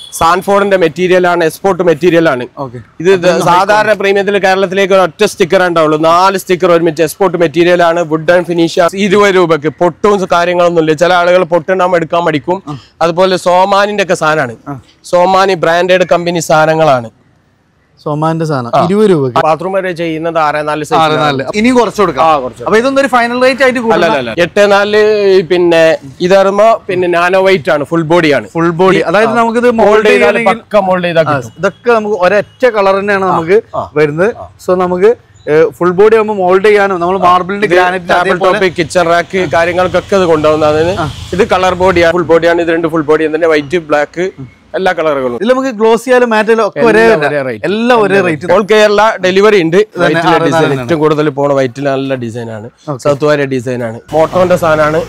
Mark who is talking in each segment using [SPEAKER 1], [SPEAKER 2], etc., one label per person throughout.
[SPEAKER 1] സാൻഫോർഡിന്റെ material ആണ് export material ആണ്
[SPEAKER 2] okay
[SPEAKER 1] ഇത് ഇത് സാധാരണ പ്രീമിയത്തിൽ കേരളത്തിലേക്ക് ഒരു ഒറ്റ സ്റ്റിക്കർ ഉണ്ടാവുള്ളൂ നാല് സ്റ്റിക്കർ ഒരുമിച്ച് എക്സ്പോർട്ട് മെറ്റീരിയൽ ആണ് വുഡ് ആൻഡ് ഫിനിഷ് ഇരുപത് രൂപക്ക് പൊട്ടും കാര്യങ്ങളൊന്നും ഇല്ല ചില ആളുകൾ പൊട്ടുണ്ടാകുമ്പോൾ എടുക്കാൻ മടിക്കും അതുപോലെ സോമാനിന്റെ ഒക്കെ സാധനമാണ് സോമാനി ബ്രാൻഡഡ് കമ്പനി സാധനങ്ങളാണ്
[SPEAKER 2] സോമാന്റെ സാധനം ഇരുപത് രൂപക്ക്
[SPEAKER 1] ബാത്റൂം വരെ ചെയ്യുന്നത് ആറ് നാല് size
[SPEAKER 2] ആറ് നാല് ഇനി കുറച്ച് കൊടുക്കാം
[SPEAKER 1] ആ കുറച്ച്
[SPEAKER 2] അപ്പൊ ഇതൊന്നും ഒരു ഫൈനൽ റേറ്റ് ആയിട്ട്
[SPEAKER 1] അല്ല അല്ല, അല്ല എട്ട് നാല് പിന്നെ ഇതറുമ്പോ പിന്നെ നാനോ വൈറ്റ് ആണ് ഫുൾ ബോഡിയാണ്
[SPEAKER 2] ഫുൾ ബോഡി അതായത് നമുക്കിത് മോൾഡ്
[SPEAKER 1] മോൾഡ് ചെയ്താൽ
[SPEAKER 2] ചെയ്യണമെങ്കിൽ
[SPEAKER 1] പക്ക മോൾഡ് ചെയ്താൽ കിട്ടും
[SPEAKER 2] ഇതൊക്കെ നമുക്ക് ഒരൊറ്റ കളർ തന്നെയാണ് നമുക്ക് വരുന്നത് സോ നമുക്ക് ഫുൾ ബോഡി ആകുമ്പോൾ മോൾഡ് ചെയ്യാനും നമ്മൾ മാർബിളിന്റെ ഗ്രാനൈറ്റ്
[SPEAKER 1] ടേബിൾ
[SPEAKER 2] അതേപോലെ
[SPEAKER 1] ടോപ്പ് കിച്ചൺ റാക്ക് കാര്യങ്ങൾക്കൊക്കെ ഇത് കൊണ്ടുപോകുന്നതിന് ഇത് കളർ ബോഡിയാണ് ഫുൾ ബോഡിയാണ് ഇത് രണ്ട് ഫുൾ ബോഡി തന്നെ വൈറ്റ് ബ്ലാക്ക് എല്ലാ കളറുകളും
[SPEAKER 2] ഇതിൽ നമുക്ക് ഗ്ലോസ് ചെയ്യാനും മാറ്റാലും ഒക്കെ ഒരേ
[SPEAKER 1] എല്ലാം ഒരേ rate.
[SPEAKER 2] എല്ലാം ഒരേ റേറ്റ്
[SPEAKER 1] ഓൾ കേരള ഡെലിവറി ഉണ്ട് വൈറ്റിലെ
[SPEAKER 2] ആറ്
[SPEAKER 1] ഡിസൈൻ
[SPEAKER 2] നാലെണ്ണമാണ്.
[SPEAKER 1] ഏറ്റവും കൂടുതൽ പോണ വൈറ്റിൽ നല്ല ഡിസൈൻ ആണ് സൗത്ത് വാരിയ ഡിസൈൻ ആണ് മോട്ടോന്റെ സാധനമാണ്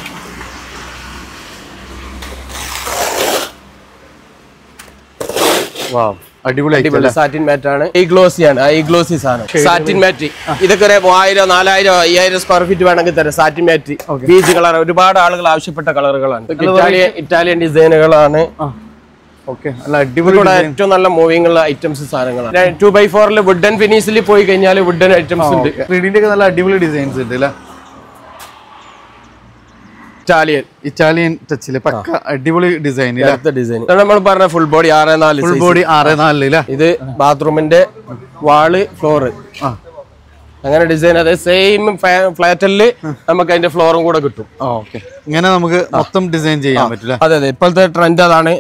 [SPEAKER 2] അടിപൊളി
[SPEAKER 1] അടിപൊളി സാറ്റിൻ മാറ്റ് ആണ് ഈ ഗ്ലോസി ആണ് ഈ ഗ്ലോസി സാധനം സാറ്റിൻ മാറ്റ് ഇതൊക്കെ ഒരു മൂവായിരം നാലായിരം അയ്യായിരം സ്ക്വയർ ഫീറ്റ് വേണമെങ്കിൽ തരാം സാറ്റിൻ മാറ്റ് ബീച്ച് കളർ ഒരുപാട് ആളുകൾ ആവശ്യപ്പെട്ട കളറുകളാണ് ഇതൊക്കെ ഇറ്റാലിയൻ ഇറ്റാലിയൻ ഡിസൈനുകളാണ്
[SPEAKER 2] ഓക്കെ നല്ല അടിപൊളി
[SPEAKER 1] ഇവിടെ ഏറ്റവും നല്ല മൂവിംഗ് ഉള്ള ഐറ്റംസ് സാധനങ്ങളാണ് ടു ബൈ ഫോറിൽ വുഡൻ ഫിനിഷിൽ പോയി കഴിഞ്ഞാൽ വുഡൻ ഐറ്റംസ് ഉണ്ട്
[SPEAKER 2] ത്രീഡിന്റെ ഒക്കെ നല്ല അടിപൊളി ഡിസൈൻസ് ഉണ്ട് അല്ലേ
[SPEAKER 1] ഇറ്റാലിയൻ
[SPEAKER 2] ഇറ്റാലിയൻ ടച്ചില് പക്ക അടിപൊളി ഡിസൈൻ
[SPEAKER 1] അടുത്ത ഡിസൈൻ നമ്മൾ പറഞ്ഞ ഫുൾ ബോഡി ആറ് നാല്
[SPEAKER 2] ഫുൾ
[SPEAKER 1] size.
[SPEAKER 2] ബോഡി ആറ് നാലില് അല്ലേ
[SPEAKER 1] ഇത് ബാത്റൂമിന്റെ വാള് ഫ്ലോറ്
[SPEAKER 2] ആ
[SPEAKER 1] അങ്ങനെ ഡിസൈൻ അതെ സെയിം ഫ്ലാറ്റലില് നമുക്ക് അതിന്റെ ഫ്ലോറും കൂടെ കിട്ടും
[SPEAKER 2] ഓക്കെ ഇങ്ങനെ നമുക്ക് മൊത്തം ഡിസൈൻ ചെയ്യാൻ പറ്റില്ല
[SPEAKER 1] അതെ അതെ ഇപ്പോഴത്തെ ട്രെൻഡ് അതാണ്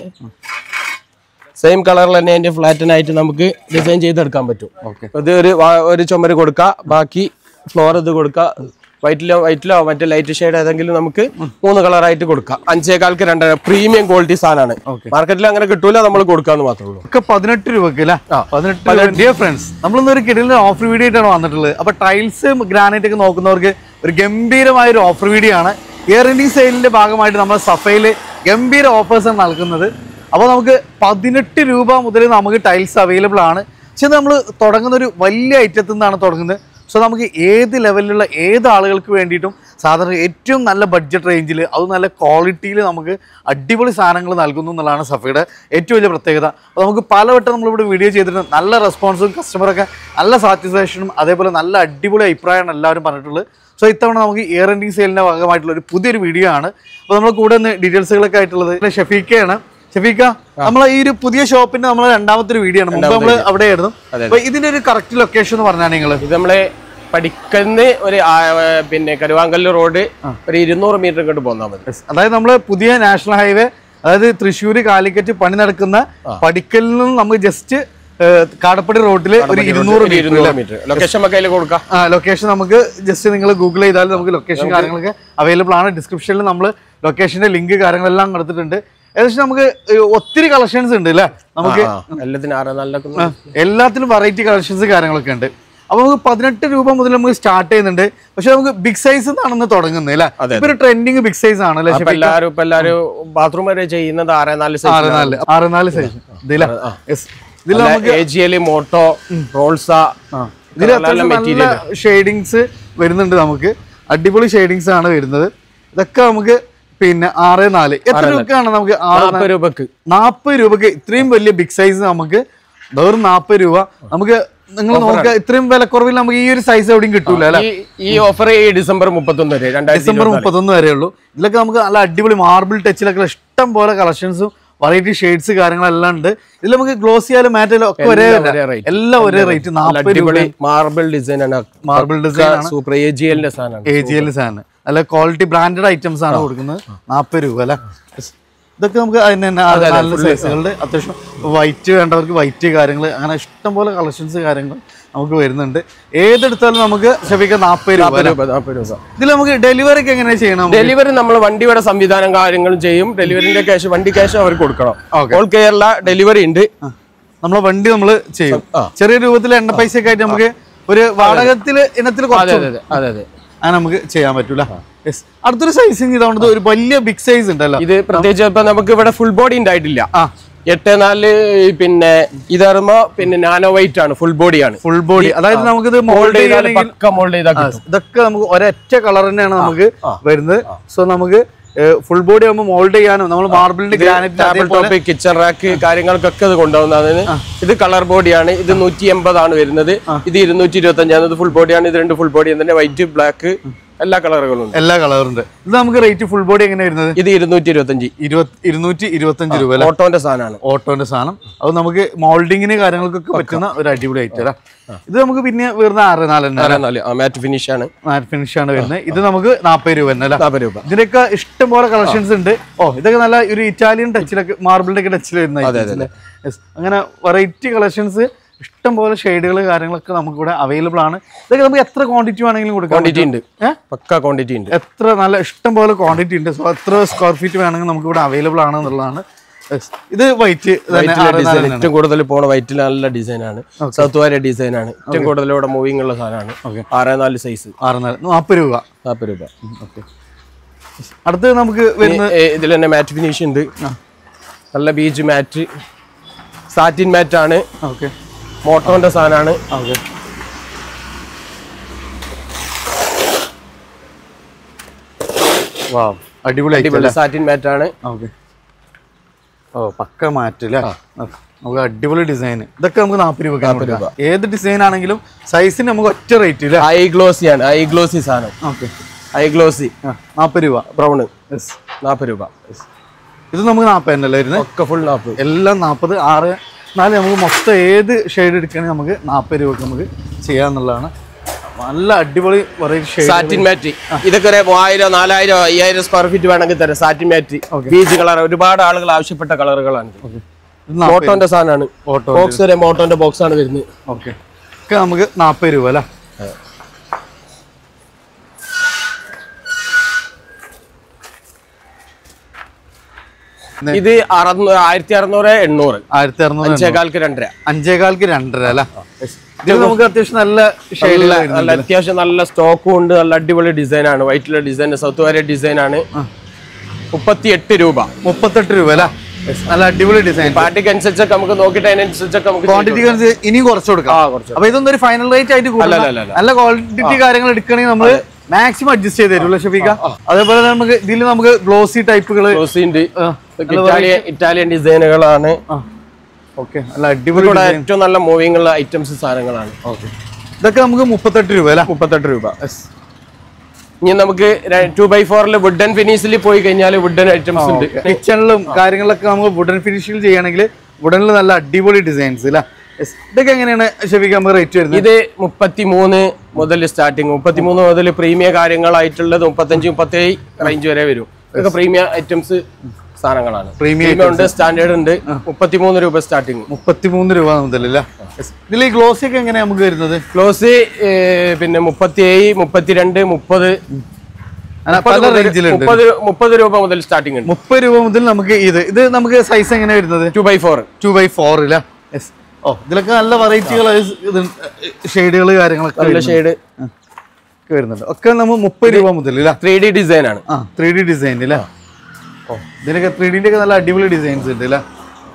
[SPEAKER 1] സെയിം കളറിൽ തന്നെ അതിന്റെ ഫ്ലാറ്റിനായിട്ട് നമുക്ക് ഡിസൈൻ ചെയ്തെടുക്കാൻ പറ്റും
[SPEAKER 2] ഓക്കെ
[SPEAKER 1] ഇത് ഒരു വാ- ഒരു ചുമര് കൊടുക്കുക ബാക്കി ഫ്ലോർ ഇത് കൊടുക്കുക വൈറ്റിലോ വൈറ്റിലോ മറ്റേ ലൈറ്റ് ഷെയ്ഡ് ഏതെങ്കിലും നമുക്ക് മൂന്ന് കളറായിട്ട് കൊടുക്കാം അഞ്ചേകാൽക്ക് രണ്ടര പ്രീമിയം ക്വാളിറ്റി സാധനമാണ് മാർക്കറ്റിൽ അങ്ങനെ കിട്ടൂല നമ്മൾ കൊടുക്കാന്ന് മാത്രമേ ഉള്ളൂ
[SPEAKER 2] ഒക്കെ പതിനെട്ട് രൂപക്ക് അല്ലേ പതിനെട്ട് ഡിയർ ഫ്രണ്ട്സ് നമ്മളിന്ന് ഒരു കിടലിന് ഓഫർ വീഡിയോ ആയിട്ടാണ് വന്നിട്ടുള്ളത് അപ്പൊ ടൈൽസ് ഗ്രാനൈറ്റ് ഒക്കെ നോക്കുന്നവർക്ക് ഒരു ഗംഭീരമായ ഒരു ഓഫർ വീഡിയോ ആണ് എയർ ഇന്ത്യ സെയിലിന്റെ ഭാഗമായിട്ട് നമ്മൾ സഫയിൽ ഗംഭീര ഓഫേഴ്സ് ആണ് നൽകുന്നത് അപ്പോൾ നമുക്ക് പതിനെട്ട് രൂപ മുതൽ നമുക്ക് ടൈൽസ് അവൈലബിൾ ആണ് പക്ഷെ നമ്മൾ തുടങ്ങുന്ന ഒരു വലിയ ഐറ്റത്തിൽ നിന്നാണ് തുടങ്ങുന്നത് സോ നമുക്ക് ഏത് ലെവലിലുള്ള ഏത് ആളുകൾക്ക് വേണ്ടിയിട്ടും സാധാരണ ഏറ്റവും നല്ല ബഡ്ജറ്റ് റേഞ്ചിൽ അത് നല്ല ക്വാളിറ്റിയിൽ നമുക്ക് അടിപൊളി സാധനങ്ങൾ നൽകുന്നു എന്നുള്ളതാണ് സഫയുടെ ഏറ്റവും വലിയ പ്രത്യേകത അപ്പോൾ നമുക്ക് പലവട്ടം നമ്മളിവിടെ വീഡിയോ ചെയ്തിട്ട് നല്ല റെസ്പോൺസും കസ്റ്റമറൊക്കെ നല്ല സാറ്റിസ്ഫാക്ഷനും അതേപോലെ നല്ല അടിപൊളി അഭിപ്രായമാണ് എല്ലാവരും പറഞ്ഞിട്ടുള്ളത് സോ ഇത്തവണ നമുക്ക് ഇയർ എൻഡിങ് സെയിലിൻ്റെ ഭാഗമായിട്ടുള്ള ഒരു പുതിയൊരു വീഡിയോ ആണ് അപ്പോൾ നമ്മൾ കൂടെ ഒന്ന് ഡീറ്റെയിൽസുകളൊക്കെ ആയിട്ടുള്ളത് ഷഫീക്കയാണ് ഷഫീക്ക നമ്മളെ ഈ ഒരു പുതിയ ഷോപ്പിന്റെ നമ്മളെ രണ്ടാമത്തെ ഒരു വീഡിയോ ആണ് മുമ്പ് നമ്മൾ അവിടെയായിരുന്നു അപ്പൊ ഇതിന്റെ ഒരു കറക്റ്റ് ലൊക്കേഷൻ എന്ന് പറഞ്ഞാൽ നിങ്ങൾ
[SPEAKER 1] ഇത് നമ്മളെ പഠിക്കുന്ന ഒരു ആ- പിന്നെ കരുവാങ്കല്ല് റോഡ് ഒരു ഇരുന്നൂറ് മീറ്റർ ഇങ്ങോട്ട് പോന്നാൽ മതി
[SPEAKER 2] അതായത് നമ്മള് പുതിയ നാഷണൽ ഹൈവേ അതായത് തൃശ്ശൂർ കാലിക്കറ്റ് പണി നടക്കുന്ന പടിക്കലിൽ നിന്നും നമുക്ക് ജസ്റ്റ് കാടപ്പടി റോഡിൽ ഒരു ഇരുന്നൂറ്
[SPEAKER 1] ഒരു ഇരുന്നൂറ് മീറ്റർ ലൊക്കേഷൻ നമുക്ക് അതിൽ കൊടുക്കാം
[SPEAKER 2] ലൊക്കേഷൻ നമുക്ക് ജസ്റ്റ് നിങ്ങൾ ഗൂഗിൾ ചെയ്താൽ നമുക്ക് ലൊക്കേഷൻ കാര്യങ്ങളൊക്കെ അവൈലബിൾ ആണ് ഡിസ്ക്രിപ്ഷനിൽ നമ്മൾ ലൊക്കേഷന്റെ ലിങ്ക് കാര്യങ്ങളെല്ലാം കൊടുത്തിട്ടുണ്ട് ഏകദേശം നമുക്ക് ഏഹ്, ഒത്തിരി കളക്ഷൻസ് ഉണ്ട് അല്ലേ നമുക്ക്
[SPEAKER 1] ആ, എല്ലാത്തിനും ആറ് നല്ല
[SPEAKER 2] ആ, എല്ലാത്തിലും വെറൈറ്റി കളക്ഷൻസ് കാര്യങ്ങളൊക്കെ ഉണ്ട് അപ്പൊ നമുക്ക് പതിനെട്ട് രൂപ മുതൽ നമുക്ക് സ്റ്റാർട്ട് ചെയ്യുന്നുണ്ട് പക്ഷെ നമുക്ക് ബിഗ് സൈസ് എന്നാണ് തുടങ്ങുന്നത് അല്ലേ ഇപ്പൊ ഒരു ട്രെൻഡിങ് ബിഗ് സൈസ് ആണ് അല്ലേ
[SPEAKER 1] അപ്പൊ എല്ലാരും ഇപ്പൊ എല്ലാരും ബാത്റൂം വരെ ചെയ്യുന്നത് ആറ് നാല്
[SPEAKER 2] ആറ് നാല് ആറ് നാല് സൈസ് ഇതില്ല ഇതിൽ നമുക്ക്
[SPEAKER 1] എ ജി എൽ മോട്ടോ റോൾസ
[SPEAKER 2] ഇതിൽ അത്യാവശ്യം നല്ല ഷെയ്ഡിങ്സ് വരുന്നുണ്ട് നമുക്ക് അടിപൊളി ഷെയ്ഡിങ്സ് ആണ് വരുന്നത് ഇതൊക്കെ നമുക്ക് പിന്നെ ആറ് നാല് എത്ര രൂപക്കാണ് നമുക്ക് ആറ്
[SPEAKER 1] നാൽപ്പത് രൂപക്ക്
[SPEAKER 2] നാൽപ്പത് രൂപക്ക് ഇത്രയും വലിയ ബിഗ് സൈസ് നമുക്ക് വെറും നാൽപ്പത് രൂപ നമുക്ക് നിങ്ങൾ നോക്കുക ഇത്രയും വിലക്കുറവിൽ നമുക്ക് ഈ ഒരു സൈസ് എവിടെയും കിട്ടൂല അല്ലെ
[SPEAKER 1] ഈ ഈ ഓഫർ ഈ ഡിസംബർ മുപ്പത്തൊന്ന് വരെ രണ്ടായിരത്തി
[SPEAKER 2] ഡിസംബർ മുപ്പത്തൊന്ന് വരെ ഉള്ളൂ ഇതിലൊക്കെ നമുക്ക് നല്ല അടിപൊളി മാർബിൾ ടച്ചിലൊക്കെ ഇഷ്ടം പോലെ കളക്ഷൻസും വെറൈറ്റി ഷെയ്ഡ്സ് കാര്യങ്ങളെല്ലാം ഉണ്ട് ഇതിൽ നമുക്ക് ഗ്ലോസ് ചെയ്യാലും മാറ്റാലും ഒക്കെ ഒരേ
[SPEAKER 1] ഒരേ rate.
[SPEAKER 2] എല്ലാം ഒരേ റേറ്റ്
[SPEAKER 1] നല്ല
[SPEAKER 2] നാൽപ്പത് രൂപ
[SPEAKER 1] അടിപൊളി മാർബിൾ ഡിസൈൻ ആണ്
[SPEAKER 2] മാർബിൾ ഡിസൈൻ ആണ്
[SPEAKER 1] സൂപ്പർ എ ജി എല്ലിന്റെ സാധനമാണ്
[SPEAKER 2] എ ജി എൽ സാധനം നല്ല ക്വാളിറ്റി ബ്രാൻഡഡ് ഐറ്റംസ് ആണ് കൊടുക്കുന്നത് നാൽപ്പത് രൂപ അല്ലെ ഇതൊക്കെ നമുക്ക് അതിന് തന്നെ ആ നല്ല സൈസുകളുടെ അത്യാവശ്യം വൈറ്റ് വേണ്ടവർക്ക് വൈറ്റ് കാര്യങ്ങൾ അങ്ങനെ ഇഷ്ടംപോലെ കളക്ഷൻസ് കാര്യങ്ങൾ നമുക്ക് വരുന്നുണ്ട് ഏതെടുത്താലും നമുക്ക് ഷെഫിക്ക നാൽപ്പത് രൂപ
[SPEAKER 1] നാൽപ്പത് രൂപ നാൽപ്പത് രൂപ
[SPEAKER 2] ഇതിൽ നമുക്ക് ഡെലിവറി ഒക്കെ എങ്ങനെ ചെയ്യണം നമുക്ക്?
[SPEAKER 1] ഡെലിവറി നമ്മൾ വണ്ടിയുടെ സംവിധാനം കാര്യങ്ങളും ചെയ്യും ഡെലിവറിന്റെ ക്യാഷ് വണ്ടി ക്യാഷ് അവർ കൊടുക്കണം
[SPEAKER 2] Okay.
[SPEAKER 1] ഓൾ കേരള ഡെലിവറി ഉണ്ട്
[SPEAKER 2] നമ്മളെ വണ്ടി നമ്മൾ ചെയ്യും
[SPEAKER 1] ആ.
[SPEAKER 2] ചെറിയ രൂപത്തിൽ എണ്ണ പൈസ ഒക്കെ ആയിട്ട് നമുക്ക് ഒരു വാടകത്തില് ഇനത്തിൽ
[SPEAKER 1] അതെ
[SPEAKER 2] കുറച്ച്
[SPEAKER 1] അതെ അതെ അതെ അതെ
[SPEAKER 2] അങ്ങനെ നമുക്ക് ചെയ്യാൻ പറ്റൂല Yes. അടുത്തൊരു സൈസിങ് ഇതാവുന്നത് ഒരു വലിയ ബിഗ് സൈസ് ഉണ്ടല്ലോ
[SPEAKER 1] ഇത് പ്രത്യേകിച്ച് ഇപ്പൊ നമുക്ക് ഇവിടെ ഫുൾ ബോഡി ഉണ്ടായിട്ടില്ല
[SPEAKER 2] ആ
[SPEAKER 1] എട്ട് നാല് പിന്നെ ഇതറുമ്പോ പിന്നെ നാനോ വൈറ്റ് ആണ് ഫുൾ ബോഡിയാണ്
[SPEAKER 2] ഫുൾ ബോഡി അതായത് നമുക്കിത് മോൾഡ്
[SPEAKER 1] മോൾഡ് ചെയ്താൽ
[SPEAKER 2] ചെയ്യണമെങ്കിൽ
[SPEAKER 1] പക്ക മോൾഡ് ചെയ്താൽ കിട്ടും
[SPEAKER 2] ഇതൊക്കെ നമുക്ക് ഒരൊറ്റ കളർ തന്നെയാണ് നമുക്ക് വരുന്നത് സോ നമുക്ക് ഫുൾ ബോഡി ആകുമ്പോൾ മോൾഡ് ചെയ്യാനും നമ്മൾ മാർബിളിന്റെ granite
[SPEAKER 1] table top kitchen rack കാര്യങ്ങൾക്കൊക്കെ ഇത് കൊണ്ടുപോകുന്നതാണ് ഇത് കളർ ബോഡിയാണ് ഇത് നൂറ്റി എൺപതാണ് വരുന്നത് ഇത് ഇരുന്നൂറ്റി ഇരുപത്തി അഞ്ചാണ് ഇത് ഫുൾ ബോഡിയാണ് ഇത് രണ്ട് ഫുൾ ബോഡി തന്നെ വൈറ്റ് ബ്ലാക്ക് എല്ലാ കളറുകളും ഉണ്ട്
[SPEAKER 2] എല്ലാ കളറുണ്ട് ഇത് നമുക്ക് റേറ്റ് ഫുൾ ബോഡി എങ്ങനെ വരുന്നത്
[SPEAKER 1] ഇത് ഇരുന്നൂറ്റി ഇരുപത്തി അഞ്ച്
[SPEAKER 2] ഇരുപത്തി ഇരുന്നൂറ്റി ഇരുപത്തഞ്ച് രൂപ അല്ലേ
[SPEAKER 1] ഓട്ടോന്റെ സാധനമാണ്
[SPEAKER 2] ഓട്ടോന്റെ സാധനം അത് നമുക്ക് മോൾഡിങ്ങിന് കാര്യങ്ങൾക്കൊക്കെ പറ്റുന്ന ഒരു അടിപൊളി ഐറ്റം അല്ലേ ഇത് നമുക്ക് പിന്നെ വരുന്ന ആറ് നാല് തന്നെ
[SPEAKER 1] നാല് മാറ്റ് ഫിനിഷ് ആണ്
[SPEAKER 2] മാറ്റ് ഫിനിഷ് ആണ് വരുന്നത് ഇത് നമുക്ക് നാൽപ്പത് രൂപ തന്നെ അല്ലേ
[SPEAKER 1] നാൽപ്പത് രൂപ
[SPEAKER 2] ഇതിനൊക്കെ ഇഷ്ടം പോലെ കളക്ഷൻസ് ഉണ്ട് ഓ ഇതൊക്കെ നല്ല ഒരു ഇറ്റാലിയൻ ടച്ചിലൊക്കെ മാർബിളിന്റെ ഒക്കെ ടച്ചിൽ വരുന്ന items അല്ലേ? Yes. അങ്ങനെ വെറൈറ്റി കളക്ഷൻസ് ഇഷ്ടം പോലെ ഷെയ്ഡുകൾ കാര്യങ്ങളൊക്കെ നമുക്ക് ഇവിടെ അവൈലബിൾ ആണ് ഇതൊക്കെ നമുക്ക് എത്ര ക്വാണ്ടിറ്റി വേണമെങ്കിലും കൊടുക്കാം
[SPEAKER 1] ക്വാണ്ടിറ്റി ഉണ്ട്
[SPEAKER 2] ഏഹ്
[SPEAKER 1] പക്ക ക്വാണ്ടിറ്റി ഉണ്ട്
[SPEAKER 2] എത്ര നല്ല ഇഷ്ടം പോലെ ക്വാണ്ടിറ്റി ഉണ്ട് സോ എത്ര സ്ക്വയർ ഫീറ്റ് വേണമെങ്കിൽ നമുക്ക് ഇവിടെ അവൈലബിൾ ആണ് എന്നുള്ളതാണ് Yes. ഇത് വൈറ്റ് തന്നെ
[SPEAKER 1] വൈറ്റിലെ
[SPEAKER 2] ആറ്
[SPEAKER 1] ഡിസൈൻ
[SPEAKER 2] നാലെണ്ണം.
[SPEAKER 1] ഏറ്റവും കൂടുതൽ പോണ വൈറ്റിൽ നല്ല ഡിസൈൻ ആണ് സൗത്ത് വാരിയ ഡിസൈൻ ആണ് ഏറ്റവും കൂടുതൽ ഇവിടെ മൂവിംഗ് ഉള്ള സാധനമാണ് ആറ് നാല് സൈസ്
[SPEAKER 2] ആറ് നാല് നാൽപ്പത് രൂപ
[SPEAKER 1] നാൽപ്പത് രൂപ
[SPEAKER 2] ഓക്കെ അടുത്ത് നമുക്ക് വരുന്ന
[SPEAKER 1] ഇതിൽ തന്നെ മാറ്റ് ഫിനിഷ് ഉണ്ട് നല്ല ബീച്ച് മാറ്റ് സാറ്റിൻ മാറ്റ് ആണ്
[SPEAKER 2] ഓക്കെ
[SPEAKER 1] മോട്ടോന്റെ സാധനമാണ്
[SPEAKER 2] ഓക്കെ വാ അടിപൊളി item
[SPEAKER 1] അടിപൊളി സാറ്റിൻ മാറ്റ് ആണ്
[SPEAKER 2] ഓക്കെ ഓ പക്ക മാറ്റില്ല നമുക്ക് അടിപൊളി ഡിസൈൻ ഇതൊക്കെ നമുക്ക് നാൽപ്പത് രൂപ കൊടുക്കാം ഏത് ഡിസൈൻ ആണെങ്കിലും സൈസിന് നമുക്ക് ഒറ്റ റേറ്റ് ഇല്ല
[SPEAKER 1] ഐ ഗ്ലോസി ആണ് ഐ ഗ്ലോസി സാധനം
[SPEAKER 2] ഓക്കെ
[SPEAKER 1] ഐ ഗ്ലോസി
[SPEAKER 2] നാൽപ്പത് രൂപ
[SPEAKER 1] ബ്രൗണ്
[SPEAKER 2] യെസ്
[SPEAKER 1] നാൽപ്പത് രൂപ
[SPEAKER 2] ഇത് നമുക്ക് നാൽപ്പത് തന്നെ വരുന്നത്
[SPEAKER 1] ഒക്കെ ഫുൾ നാൽപ്പത്
[SPEAKER 2] എല്ലാം നാൽപ്പത് ആറ് നാല് നമുക്ക് മൊത്തം ഏത് ഷെയ്ഡ് എടുക്കുകയാണെങ്കിൽ നമുക്ക് നാൽപ്പത് രൂപക്ക് നമുക്ക് ചെയ്യാന്നുള്ളതാണ് നല്ല അടിപൊളി വെറൈറ്റി ഷെയ്ഡ്
[SPEAKER 1] സാറ്റിൻ മാറ്റ് ഇതൊക്കെ ഒരു മൂവായിരം നാലായിരം അയ്യായിരം സ്ക്വയർ ഫീറ്റ് വേണമെങ്കിൽ തരാം സാറ്റിൻ മാറ്റ് ബീച്ച് കളർ ഒരുപാട് ആളുകൾ ആവശ്യപ്പെട്ട കളറുകളാണ് മോട്ടോന്റെ സാധനമാണ്
[SPEAKER 2] ഓട്ടോ
[SPEAKER 1] ബോക്സ് വരെ മോട്ടോന്റെ ബോക്സ് ആണ് വരുന്നത്
[SPEAKER 2] ഓക്കെ ഒക്കെ നമുക്ക് നാൽപ്പത് രൂപ അല്ലേ
[SPEAKER 1] ഇത് അറുന്നൂറ് ആയിരത്തി അറുന്നൂറ് എണ്ണൂറ്
[SPEAKER 2] ആയിരത്തി അറുന്നൂറ്
[SPEAKER 1] അഞ്ചേകാൽക്ക് രണ്ടര
[SPEAKER 2] അഞ്ചേകാൽക്ക് രണ്ടര അല്ലേ ഇത് നമുക്ക് അത്യാവശ്യം നല്ല ഷെയ്ഡ്
[SPEAKER 1] നല്ല നല്ല അത്യാവശ്യം നല്ല സ്റ്റോക്കും ഉണ്ട് നല്ല അടിപൊളി ഡിസൈൻ ആണ് വൈറ്റിലെ ഡിസൈൻ സൗത്ത് വാരിയ ഡിസൈൻ ആണ് മുപ്പത്തി എട്ട് രൂപ
[SPEAKER 2] മുപ്പത്തെട്ട് രൂപ അല്ലേ നല്ല അടിപൊളി ഡിസൈൻ
[SPEAKER 1] പാർട്ടിക്ക് അനുസരിച്ചൊക്കെ നമുക്ക് നോക്കിയിട്ട് അതിനനുസരിച്ചൊക്കെ നമുക്ക്
[SPEAKER 2] ക്വാണ്ടിറ്റി ഇനി കുറച്ച് കൊടുക്കാം
[SPEAKER 1] ആ കുറച്ച്
[SPEAKER 2] അപ്പൊ ഇതൊന്നും ഒരു ഫൈനൽ റേറ്റ് ആയിട്ട്
[SPEAKER 1] അല്ല,
[SPEAKER 2] കൂടുതൽ
[SPEAKER 1] അല്ല, അല്ല.
[SPEAKER 2] നല്ല ക്വാളിറ്റി കാര്യങ്ങൾ എടുക്കണമെങ്കിൽ നമ്മൾ മാക്സിമം അഡ്ജസ്റ്റ് ചെയ്ത് തരുമല്ലോ ഷഫീക അതേപോലെ തന്നെ നമുക്ക് ഇതിൽ നമുക്ക് ഗ്ലോസി ടൈപ്പുകൾ
[SPEAKER 1] ക്ലോസിന്റെ ഇറ്റാലിയൻ ഇറ്റാലിയൻ ഡിസൈനുകളാണ്
[SPEAKER 2] ഓക്കെ നല്ല അടിപൊളി
[SPEAKER 1] ഇവിടെ ഏറ്റവും നല്ല മൂവിംഗ് ഉള്ള ഐറ്റംസ് സാധനങ്ങളാണ്
[SPEAKER 2] ഓക്കെ ഇതൊക്കെ നമുക്ക് മുപ്പത്തെട്ട് രൂപ അല്ലേ
[SPEAKER 1] മുപ്പത്തെട്ട് രൂപ ഇനി നമുക്ക് ടു ബൈ ഫോറിൽ വുഡൻ ഫിനിഷിൽ പോയി കഴിഞ്ഞാൽ വുഡൻ ഐറ്റംസ് ഉണ്ട്
[SPEAKER 2] കിച്ചണിലും കാര്യങ്ങളൊക്കെ നമുക്ക് വുഡൻ ഫിനിഷിൽ ചെയ്യുകയാണെങ്കിൽ വുഡനിൽ നല്ല അടിപൊളി ഡിസൈൻസ് അല്ലേ Yes. ഇതൊക്കെ എങ്ങനെയാണ് ഷഫീക നമുക്ക് റേറ്റ് വരുന്നത്
[SPEAKER 1] ഇത് മുപ്പത്തി മൂന്ന് മുതൽ സ്റ്റാർട്ടിങ് മുപ്പത്തി മൂന്ന് മുതൽ പ്രീമിയം കാര്യങ്ങളായിട്ടുള്ളത് മുപ്പത്തഞ്ച് മുപ്പത്തേഴ് റേഞ്ച് വരെ വരും ഇതൊക്കെ പ്രീമിയം ഐറ്റംസ് സാധനങ്ങളാണ്
[SPEAKER 2] Premium
[SPEAKER 1] പ്രീമിയം ഉണ്ട് സ്റ്റാൻഡേർഡ് ഉണ്ട് മുപ്പത്തിമൂന്ന് രൂപ സ്റ്റാർട്ടിങ്
[SPEAKER 2] മുപ്പത്തിമൂന്ന് രൂപ മുതലല്ലേ ഇതിൽ ഈ ഗ്ലോസി ഒക്കെ എങ്ങനെയാണ് നമുക്ക് വരുന്നത്
[SPEAKER 1] ക്ലോസ് പിന്നെ മുപ്പത്തിയേഴ് മുപ്പത്തിരണ്ട് മുപ്പത്
[SPEAKER 2] അങ്ങനെ പല റേഞ്ചിലുണ്ട്
[SPEAKER 1] മുപ്പത് മുപ്പത് രൂപ മുതൽ സ്റ്റാർട്ടിംഗ് ഉണ്ട്
[SPEAKER 2] മുപ്പത് രൂപ മുതൽ നമുക്ക് ഇത് ഇത് നമുക്ക് സൈസ് എങ്ങനെ വരുന്നത്
[SPEAKER 1] two by four
[SPEAKER 2] two by four ഇല്ല യെസ് ഓ ഇതിലൊക്കെ നല്ല വെറൈറ്റികൾ ഇത് ഷെയ്ഡുകൾ കാര്യങ്ങളൊക്കെ
[SPEAKER 1] നല്ല ഷെയ്ഡ്
[SPEAKER 2] ഒക്കെ വരുന്നുണ്ട് ഒക്കെ നമ്മൾ മുപ്പത് രൂപ മുതൽ ഇല്ല
[SPEAKER 1] ത്രീ ഡി ഡിസൈൻ ആണ്
[SPEAKER 2] ആ ത്രീ ഡി ഡിസൈൻ ഇല്ല ഓ ഇതിനൊക്കെ ത്രീ ഡിന്റെ ഒക്കെ നല്ല അടിപൊളി ഡിസൈൻസ് ഉണ്ട് അല്ലേ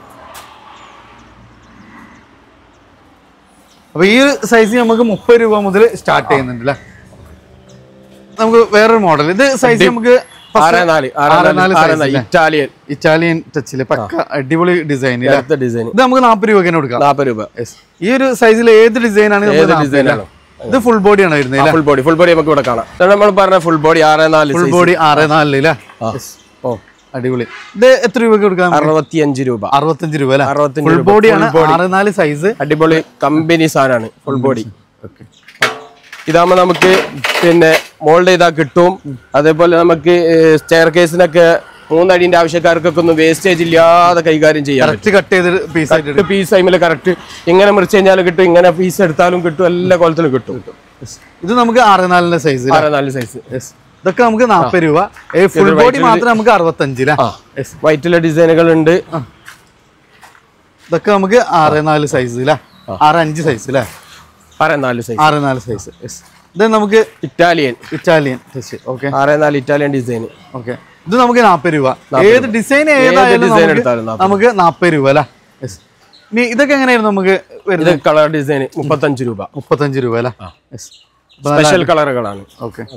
[SPEAKER 2] അപ്പൊ ഈ സൈസ് നമുക്ക് മുപ്പത് രൂപ മുതൽ സ്റ്റാർട്ട് ചെയ്യുന്നുണ്ട് അല്ലേ നമുക്ക് വേറൊരു മോഡൽ ഇത് സൈസ് നമുക്ക്
[SPEAKER 1] ആറ് നാല് ആറ് നാല് ആറ് നാല് ഇറ്റാലിയൻ
[SPEAKER 2] ഇറ്റാലിയൻ ടച്ചില് പക്ക അടിപൊളി ഡിസൈൻ
[SPEAKER 1] അടുത്ത ഡിസൈൻ
[SPEAKER 2] ഇത് നമുക്ക് നാൽപ്പത് രൂപ കൊടുക്കാം
[SPEAKER 1] നാൽപ്പത് രൂപ
[SPEAKER 2] Yes. ഈ ഒരു സൈസിൽ ഏത് ഡിസൈൻ ആണ്
[SPEAKER 1] ഏത് ഡിസൈൻ ആണ്
[SPEAKER 2] ഇത് ഫുൾ ബോഡി ആണ് വരുന്നത്
[SPEAKER 1] ഫുൾ ബോഡി ഫുൾ ബോഡി നമുക്ക് ഇവിടെ കാണാം ഇതാണ് നമ്മൾ പറഞ്ഞ ഫുൾ ബോഡി ആറ് നാല്
[SPEAKER 2] ഫുൾ ബോഡി ആറ് നാലില് അല്ലേ ഓ അടിപൊളി ഇത് എത്ര രൂപയ്ക്ക് കൊടുക്കാം
[SPEAKER 1] അറുപത്തിയഞ്ച് രൂപ
[SPEAKER 2] അറുപത്തഞ്ച് രൂപ അല്ലേ
[SPEAKER 1] അറുപത്തഞ്ച്
[SPEAKER 2] ഫുൾ
[SPEAKER 1] രൂപ.
[SPEAKER 2] ബോഡി ആണ് ആറ് നാല് സൈസ്
[SPEAKER 1] അടിപൊളി കമ്പനി സാധനമാണ് ഫുൾ ബോഡി ഇതാകുമ്പോ നമുക്ക് പിന്നെ മോൾഡ് ചെയ്താൽ കിട്ടും അതേപോലെ നമുക്ക് സ്റ്റെയർ കേസിനൊക്കെ മൂന്നടിന്റെ ആവശ്യക്കാർക്കൊക്കെ ഒന്നും വേസ്റ്റേജ് ഇല്ലാതെ കൈകാര്യം ചെയ്യാം
[SPEAKER 2] കറക്റ്റ് കട്ട് ചെയ്ത് പീസ് ആയിട്ട്
[SPEAKER 1] പീസ് ടൈമിൽ കറക്റ്റ് ഇങ്ങനെ മുറിച്ച് കഴിഞ്ഞാൽ കിട്ടും ഇങ്ങനെ പീസ് എടുത്താലും കിട്ടും എല്ലാ കോലത്തിലും കിട്ടും
[SPEAKER 2] ഇത് നമുക്ക് ആറ് നാലിന്റെ സൈസ്
[SPEAKER 1] ആറ് നാല് സൈസ്
[SPEAKER 2] ഇതൊക്കെ നമുക്ക് നാൽപ്പത് രൂപ ഫുൾ ബോഡി മാത്രം നമുക്ക് അറുപത്തഞ്ചില
[SPEAKER 1] വൈറ്റിലെ ഡിസൈനുകൾ ഉണ്ട്
[SPEAKER 2] ഇതൊക്കെ നമുക്ക് ആറ് നാല് സൈസ് അല്ലേ ആറ് അഞ്ച് സൈസ് അല്ലേ
[SPEAKER 1] ആറ് നാല് സൈസ്
[SPEAKER 2] ആറ് നാല് സൈസ് ഇത് നമുക്ക്
[SPEAKER 1] ഇറ്റാലിയൻ
[SPEAKER 2] ഇറ്റാലിയൻ ടച്ച് ഓക്കെ
[SPEAKER 1] ആറ് നാല് ഇറ്റാലിയൻ ഡിസൈൻ
[SPEAKER 2] ഓക്കെ ഇത് നമുക്ക് നാൽപ്പത് രൂപ ഏത് ഡിസൈൻ ഏതായാലും
[SPEAKER 1] design
[SPEAKER 2] നമുക്ക്
[SPEAKER 1] എടുത്താലും 40.
[SPEAKER 2] നമുക്ക് നാൽപ്പത് രൂപ അല്ലേ Yes. ഇനി ഇതൊക്കെ എങ്ങനെയായിരുന്നു നമുക്ക്
[SPEAKER 1] ഇത്
[SPEAKER 2] വരുന്നത്
[SPEAKER 1] കളർ ഡിസൈൻ മുപ്പത്തഞ്ച് രൂപ
[SPEAKER 2] മുപ്പത്തഞ്ച് രൂപ അല്ലേ Yes.
[SPEAKER 1] സ്പെഷ്യൽ കളറുകളാണ്
[SPEAKER 2] ഓക്കെ
[SPEAKER 1] അതാ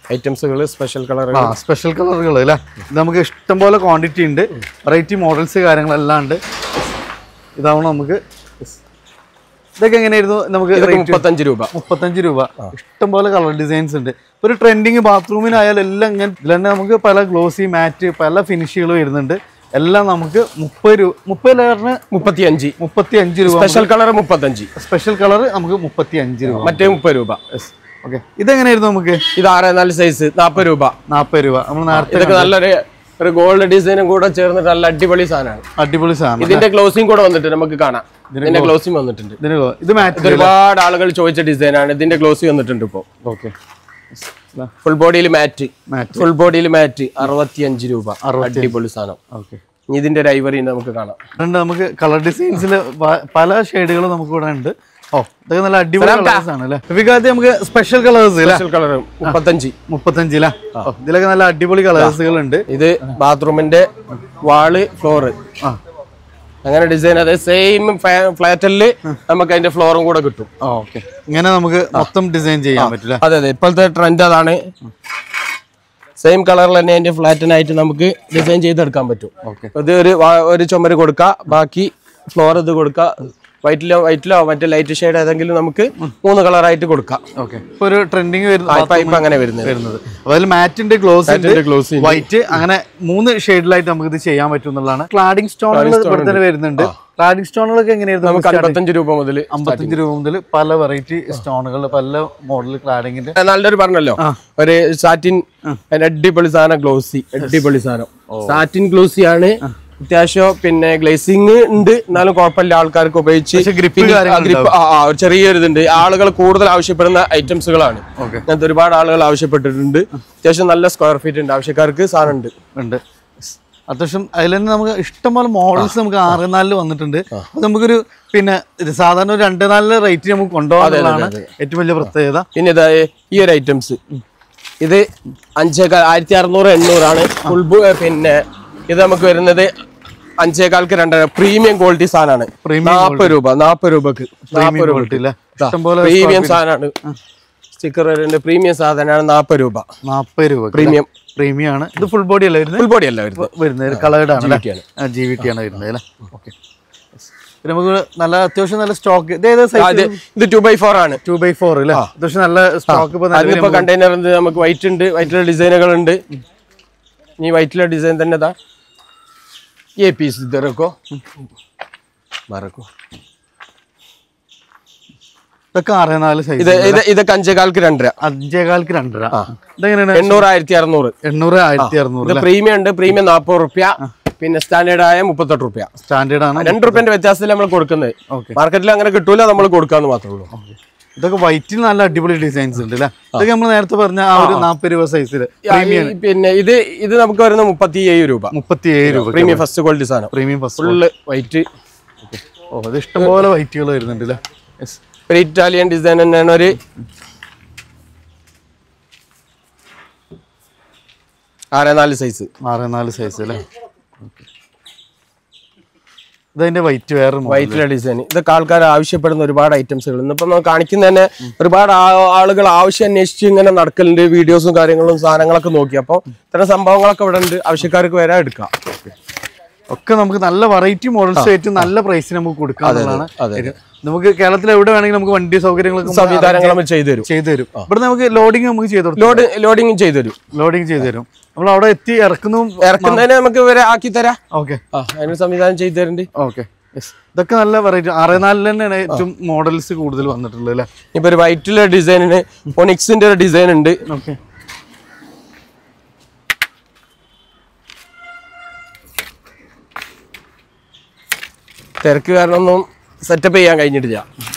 [SPEAKER 1] ഐറ്റംസുകൾ സ്പെഷ്യൽ കളറുകൾ
[SPEAKER 2] ആ സ്പെഷ്യൽ കളറുകൾ അല്ലേ ഇത് നമുക്ക് ഇഷ്ടംപോലെ ക്വാണ്ടിറ്റി ഉണ്ട് വെറൈറ്റി മോഡൽസ് കാര്യങ്ങളെല്ലാം ഉണ്ട് ഇതാവണം നമുക്ക് ഇതൊക്കെ എങ്ങനെയായിരുന്നു നമുക്ക്
[SPEAKER 1] ഇതൊക്കെ
[SPEAKER 2] റേറ്റ്
[SPEAKER 1] മുപ്പത്തഞ്ച് രൂപ
[SPEAKER 2] മുപ്പത്തഞ്ച് രൂപ ഇഷ്ടംപോലെ കളർ ഡിസൈൻസ് ഉണ്ട് ഇപ്പൊ ഒരു ട്രെൻഡിങ് ബാത്റൂമിനായാലും എല്ലാം ഇങ്ങനെ ഇതിൽ തന്നെ നമുക്ക് പല ഗ്ലോസി മാറ്റ് പല ഫിനിഷുകൾ വരുന്നുണ്ട് എല്ലാം നമുക്ക് മുപ്പത് രൂപ മുപ്പത് ലെയറിന്
[SPEAKER 1] മുപ്പത്തി അഞ്ച്
[SPEAKER 2] മുപ്പത്തി അഞ്ച് രൂപ
[SPEAKER 1] സ്പെഷ്യൽ കളർ മുപ്പത്തഞ്ച്
[SPEAKER 2] സ്പെഷ്യൽ കളർ നമുക്ക് മുപ്പത്തി അഞ്ച് രൂപ
[SPEAKER 1] മറ്റേ മുപ്പത് രൂപ
[SPEAKER 2] ഓക്കെ ഇതെങ്ങനെയായിരുന്നു നമുക്ക്
[SPEAKER 1] ഇത് ആറ് നാല് സൈസ് നാൽപ്പത് രൂപ
[SPEAKER 2] നാൽപ്പത് രൂപ നമ്മൾ നേരത്തെ
[SPEAKER 1] ഇതൊക്കെ നല്ലൊരു ഒരു ഗോൾഡ് ഡിസൈനും കൂടെ ചേർന്നിട്ട് നല്ല അടിപൊളി സാധനമാണ്
[SPEAKER 2] അടിപൊളി സാധനം
[SPEAKER 1] ഇതിന്റെ ക്ലോസിംഗ് കൂടെ വന്നിട്ട് നമുക്ക് കാണാം ഇതിന്റെ ക്ലോസിംഗ് വന്നിട്ടുണ്ട്
[SPEAKER 2] ഇതിന് കൊ- ഇത് മാറ്റ്
[SPEAKER 1] ഇത് ഒരുപാട് ആളുകൾ ചോദിച്ച ഡിസൈനാണ് ഇതിന്റെ ഗ്ലോസി വന്നിട്ടുണ്ട് ഇപ്പോൾ
[SPEAKER 2] ഓക്കെ
[SPEAKER 1] ഫുൾ ബോഡിയിൽ മാറ്റ്
[SPEAKER 2] മാറ്റ്
[SPEAKER 1] ഫുൾ ബോഡിയിൽ മാറ്റ് അറുപത്തിയഞ്ച് രൂപ അടിപൊളി സാധനം
[SPEAKER 2] ഓക്കെ
[SPEAKER 1] ഇനി ഇതിന്റെ ഒരു ഐവറി നമുക്ക് കാണാം
[SPEAKER 2] ഉണ്ട് നമുക്ക് കളർ ഡിസൈൻസിൽ പല ഷെയ്ഡുകളും നമുക്ക് ഇവിടെ ഉണ്ട് ഓ ഇതൊക്കെ നല്ല അടിപൊളി കളേഴ്സ് ആണ് അല്ലേ വികാത്തി നമുക്ക് സ്പെഷ്യൽ കളേഴ്സ് അല്ലേ
[SPEAKER 1] സ്പെഷ്യൽ കളർ മുപ്പത്തഞ്ച്
[SPEAKER 2] മുപ്പത്തഞ്ചില ഇതിലൊക്കെ നല്ല അടിപൊളി കളേഴ്സുകൾ ഉണ്ട്
[SPEAKER 1] ഇത് ബാത്റൂമിന്റെ വാള് ഫ്ലോറ്
[SPEAKER 2] ആ
[SPEAKER 1] അങ്ങനെ ഡിസൈൻ അതെ സെയിം ഫ്ലാറ്റലില് നമുക്ക് അതിന്റെ ഫ്ലോറും കൂടെ കിട്ടും
[SPEAKER 2] ഓക്കെ ഇങ്ങനെ നമുക്ക് മൊത്തം ഡിസൈൻ ചെയ്യാൻ പറ്റില്ല
[SPEAKER 1] അതെ അതെ ഇപ്പോഴത്തെ ട്രെൻഡ് അതാണ് സെയിം കളറിൽ തന്നെ അതിന്റെ ഫ്ലാറ്റിനായിട്ട് നമുക്ക് ഡിസൈൻ ചെയ്തെടുക്കാൻ പറ്റും
[SPEAKER 2] ഓക്കെ
[SPEAKER 1] ഇത് ഒരു വാ- ഒരു ചുമര് കൊടുക്കുക ബാക്കി ഫ്ലോർ ഇത് കൊടുക്കുക വൈറ്റിലോ വൈറ്റിലോ മറ്റേ ലൈറ്റ് ഷെയ്ഡ് ഏതെങ്കിലും നമുക്ക് മൂന്ന് കളറായിട്ട് കൊടുക്കാം
[SPEAKER 2] ഓക്കെ ഇപ്പൊ ഒരു ട്രെൻഡിങ് വരുന്ന
[SPEAKER 1] ഇപ്പൊ ഇപ്പൊ അങ്ങനെ വരുന്നത്
[SPEAKER 2] വരുന്നത് അപ്പൊ അതിൽ മാറ്റിന്റെ ഗ്ലോസ് ഉണ്ട്
[SPEAKER 1] ഗ്ലോസ്
[SPEAKER 2] വൈറ്റ് അങ്ങനെ മൂന്ന് ഷെയ്ഡിലായിട്ട് നമുക്ക് ഇത് ചെയ്യാൻ പറ്റും എന്നുള്ളതാണ് ക്ലാഡിംഗ് സ്റ്റോണുകൾ ഇവിടെ തന്നെ വരുന്നുണ്ട് ക്ലാഡിംഗ് സ്റ്റോണുകളൊക്കെ എങ്ങനെയായിരുന്നു
[SPEAKER 1] നമുക്ക് അൻപത്തഞ്ച് രൂപ മുതൽ
[SPEAKER 2] അമ്പത്തഞ്ച് രൂപ മുതൽ പല വെറൈറ്റി സ്റ്റോണുകൾ പല മോഡൽ ക്ലാഡിങ്ങിന്റെ
[SPEAKER 1] നല്ലൊരു പറഞ്ഞല്ലോ ഒരു സാറ്റിൻ അതിന്റെ അടിപൊളി സാധനം ഗ്ലോസി അടിപൊളി സാധനം സാറ്റിൻ ഗ്ലോസി ആണ് അത്യാവശ്യം പിന്നെ ഗ്ലേസിങ് ഉണ്ട് എന്നാലും കുഴപ്പമില്ല ആൾക്കാർക്ക് ഉപയോഗിച്ച്
[SPEAKER 2] പക്ഷെ grip
[SPEAKER 1] പിന്നെ ആ
[SPEAKER 2] കാര്യങ്ങൾ
[SPEAKER 1] grip, ആ, ആ, ഒരു ചെറിയൊരു ഇതുണ്ട് ആളുകൾ കൂടുതൽ ആവശ്യപ്പെടുന്ന ഐറ്റംസുകളാണ്
[SPEAKER 2] Okay.
[SPEAKER 1] അങ്ങനത്തെ ഒരുപാട് ആളുകൾ ആവശ്യപ്പെട്ടിട്ടുണ്ട് അത്യാവശ്യം നല്ല സ്ക്വയർ ഫീറ്റ് ഉണ്ട് ആവശ്യക്കാർക്ക് സാധനം ഉണ്ട്
[SPEAKER 2] ഉണ്ട് അത്യാവശ്യം അതിൽ തന്നെ നമുക്ക് ഇഷ്ടംപോലെ മോഡൽസ് നമുക്ക് ആറ് നാലില് വന്നിട്ടുണ്ട് അപ്പൊ നമുക്കൊരു പിന്നെ ഇത് സാധാരണ ഒരു രണ്ട് നാലില് റേറ്റ് നമുക്ക് കൊണ്ടുപോകാനുള്ളതാണ് ഏറ്റവും വലിയ പ്രത്യേകത
[SPEAKER 1] പിന്നെ ഇതാ ഈ ഒരു ഐറ്റംസ് ഇത് അഞ്ചേകാൽ ആയിരത്തി അറുന്നൂറ് എണ്ണൂറാണ് ഫുൾ പിന്നെ ഇത് നമുക്ക് വരുന്നത് അഞ്ചേകാൽക്ക് രണ്ടര പ്രീമിയം ക്വാളിറ്റി സാധനമാണ്
[SPEAKER 2] Premium
[SPEAKER 1] നാൽപ്പത് രൂപ നാൽപ്പത് രൂപക്ക് നാൽപ്പത് രൂപ
[SPEAKER 2] quality അല്ലേ? ഇഷ്ടംപോലെ
[SPEAKER 1] പ്രീമിയം സാധനമാണ് സ്റ്റിക്കർ വരുന്നുണ്ട് പ്രീമിയം സാധനമാണ് നാൽപ്പത് രൂപ
[SPEAKER 2] നാൽപ്പത് രൂപ
[SPEAKER 1] പ്രീമിയം
[SPEAKER 2] പ്രീമിയം ആണ് ഇത് ഫുൾ ബോഡി അല്ലേ വരുന്നത്
[SPEAKER 1] ഫുൾ ബോഡി അല്ല വരുന്നത്
[SPEAKER 2] വരുന്നത് കളേർഡ് ആണ്
[SPEAKER 1] GVT ആണ്.
[SPEAKER 2] ജി വി ടി ആണ് വരുന്നത് അല്ലേ ഓക്കെ പിന്നെ നമുക്ക് നല്ല അത്യാവശ്യം നല്ല സ്റ്റോക്ക് ഇത് ഏതാ സൈസ്
[SPEAKER 1] അത് ഇത് ടു ബൈ ഫോർ ആണ്
[SPEAKER 2] ടു ബൈ ഫോർ അല്ലേ അത്യാവശ്യം നല്ല സ്റ്റോക്ക് ഇപ്പൊ നിലവിൽ
[SPEAKER 1] അതിനിപ്പോ കണ്ടെയ്നർ ഉണ്ട് നമുക്ക് വൈറ്റ് ഉണ്ട് വൈറ്റിലെ ഡിസൈനുകൾ ഉണ്ട് ഈ വൈറ്റിലെ ഡിസൈൻ തന്നെ ഇതാ ये पीस इधर रखो മറക്കോ
[SPEAKER 2] ഇതൊക്കെ ആറ് നാല് സൈസ്
[SPEAKER 1] ഇത് ഇത് ഇതൊക്കെ അഞ്ചേകാൽക്ക് രണ്ടര
[SPEAKER 2] അഞ്ചേകാൽക്ക് രണ്ടര ഇതെങ്ങനെയാണ്
[SPEAKER 1] എണ്ണൂറ് ആയിരത്തി അറുന്നൂറ്
[SPEAKER 2] എണ്ണൂറ് ആയിരത്തി അറുന്നൂറ്
[SPEAKER 1] ഇത് പ്രീമിയം ഉണ്ട് പ്രീമിയം നാൽപ്പത് റുപ്യ പിന്നെ സ്റ്റാൻഡേർഡ് ആയ മുപ്പത്തെട്ട് റുപ്യ
[SPEAKER 2] സ്റ്റാൻഡേർഡ് ആണ്
[SPEAKER 1] രണ്ട് റുപ്യന്റെ വ്യത്യാസത്തിൽ നമ്മൾ കൊടുക്കുന്നത്
[SPEAKER 2] Okay.
[SPEAKER 1] മാർക്കറ്റിൽ അങ്ങനെ കിട്ടൂല നമ്മൾ കൊടുക്കാന്ന് മാത്രമേ ഉള്ളൂ
[SPEAKER 2] ഇതൊക്കെ വൈറ്റിൽ നല്ല അടിപൊളി ഡിസൈൻസ് ഉണ്ട് അല്ലേ ഇതൊക്കെ നമ്മൾ നേരത്തെ പറഞ്ഞ ആ ഒരു നാൽപ്പത് രൂപ സൈസിൽ
[SPEAKER 1] ഈ പിന്നെ ഇത് ഇത് നമുക്ക് വരുന്നത് മുപ്പത്തി ഏഴ് രൂപ
[SPEAKER 2] മുപ്പത്തി ഏഴ് രൂപ
[SPEAKER 1] പ്രീമിയം ഫസ്റ്റ് ക്വാളിറ്റി സാധനം
[SPEAKER 2] പ്രീമിയം ഫസ്റ്റ്
[SPEAKER 1] ഫുള്ള് വൈറ്റ്
[SPEAKER 2] ഓ അത് ഇഷ്ടംപോലെ വൈറ്റുകൾ വരുന്നുണ്ട് അല്ലേ യെസ്
[SPEAKER 1] ഒരു ഇറ്റാലിയൻ ഡിസൈൻ തന്നെയാണ് ഒരു ആറ് നാല് സൈസ്
[SPEAKER 2] ആറ് നാല് സൈസ് അല്ലേ ഓക്കെ ഇതതിന്റെ വൈറ്റ് വേറെ model.
[SPEAKER 1] വൈറ്റിലെ ഡിസൈൻ ഇതൊക്കെ ആൾക്കാർ ആവശ്യപ്പെടുന്ന ഒരുപാട് ഐറ്റംസുകൾ ഇന്നിപ്പം നമ്മൾ കാണിക്കുന്ന തന്നെ ഒരുപാട് ആ- ആളുകൾ ആവശ്യം അന്വേഷിച്ച് ഇങ്ങനെ നടക്കലുണ്ട് വീഡിയോസും കാര്യങ്ങളും സാധനങ്ങളൊക്കെ നോക്കി അപ്പോൾ ഇത്തരം സംഭവങ്ങളൊക്കെ ഇവിടെ ഉണ്ട് ആവശ്യക്കാർക്ക് വരാൻ എടുക്കാം
[SPEAKER 2] ഒക്കെ നമുക്ക് നല്ല വെറൈറ്റി മോഡൽസ് ഏറ്റവും നല്ല പ്രൈസിന് നമുക്ക് കൊടുക്കാന്നുള്ളതാണ്
[SPEAKER 1] അതെ, അതെ.
[SPEAKER 2] നമുക്ക് കേരളത്തിൽ എവിടെ വേണമെങ്കിലും നമുക്ക് വണ്ടി സൗകര്യങ്ങളൊക്കെ
[SPEAKER 1] സംവിധാനങ്ങൾ നമ്മൾ ചെയ്തു തരും
[SPEAKER 2] ചെയ്തു തരും ഇവിടെ നമുക്ക് ലോഡിങ് നമുക്ക് ചെയ്തു കൊടുക്കും
[SPEAKER 1] ലോഡ് ലോഡിങ് ചെയ്തു തരും
[SPEAKER 2] ലോഡിങ് ചെയ്തു തരും നമ്മൾ അവിടെ എത്തി ഇറക്കുന്നു
[SPEAKER 1] ഇറക്കുന്നതിന് നമുക്ക് ഇവരെ ആക്കി തരാം
[SPEAKER 2] ഓക്കെ
[SPEAKER 1] ആ അതിന് സംവിധാനം ചെയ്തു തരുന്നുണ്ട്
[SPEAKER 2] ഓക്കെ ഇതൊക്കെ നല്ല വെറൈറ്റി ആറ് നാലിൽ തന്നെയാണ് ഏറ്റവും മോഡൽസ് കൂടുതൽ വന്നിട്ടുള്ളത് അല്ലേ
[SPEAKER 1] ഇപ്പൊ ഒരു വൈറ്റിലെ ഡിസൈനിന് ഒണിക്സിന്റെ ഒരു ഡിസൈൻ ഉണ്ട്
[SPEAKER 2] ഓക്കെ
[SPEAKER 1] തിരക്ക് കാരണം ഒന്നും സെറ്റപ്പ് ചെയ്യാൻ കഴിഞ്ഞിട്ടില്ല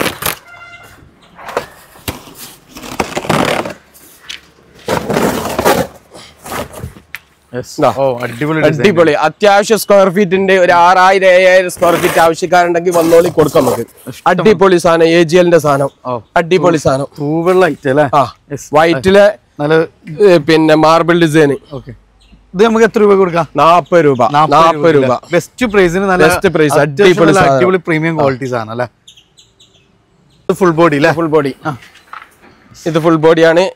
[SPEAKER 1] ഇതാ.
[SPEAKER 2] ഓ അടിപൊളി ഡിസൈൻ
[SPEAKER 1] അടിപൊളി അത്യാവശ്യം സ്ക്വയർ ഫീറ്റിന്റെ ഒരു ആറായിരം ഏഴായിരം സ്ക്വയർ ഫീറ്റ് ആവശ്യക്കാരുണ്ടെങ്കിൽ വന്നോളി കൊടുക്കാം നമുക്ക് അടിപൊളി സാധനം എ ജി എല്ലിന്റെ സാധനം
[SPEAKER 2] ഓ.
[SPEAKER 1] അടിപൊളി സാധനം
[SPEAKER 2] തൂവെള്ള ഐറ്റം അല്ലേ
[SPEAKER 1] ആ വൈറ്റിലെ
[SPEAKER 2] നല്ല
[SPEAKER 1] ഏ, പിന്നെ മാർബിൾ ഡിസൈൻ
[SPEAKER 2] ഓക്കെ ഇത് നമുക്ക് എത്ര രൂപ കൊടുക്കാം
[SPEAKER 1] നാപ്പത് രൂപ നാപ്പത് രൂപ
[SPEAKER 2] ബെസ്റ്റ് പ്രൈസിന് നല്ല
[SPEAKER 1] Best price,
[SPEAKER 2] അത്യാവശ്യം
[SPEAKER 1] അടിപൊളി
[SPEAKER 2] നല്ല
[SPEAKER 1] സാധനം.
[SPEAKER 2] അടിപൊളി പ്രീമിയം ക്വാളിറ്റീസ് ആണ് അല്ലേ ഫുൾ ബോഡി അല്ലേ
[SPEAKER 1] ഫുൾ ബോഡി ഇത് ഫുൾ ബോഡിയാണ്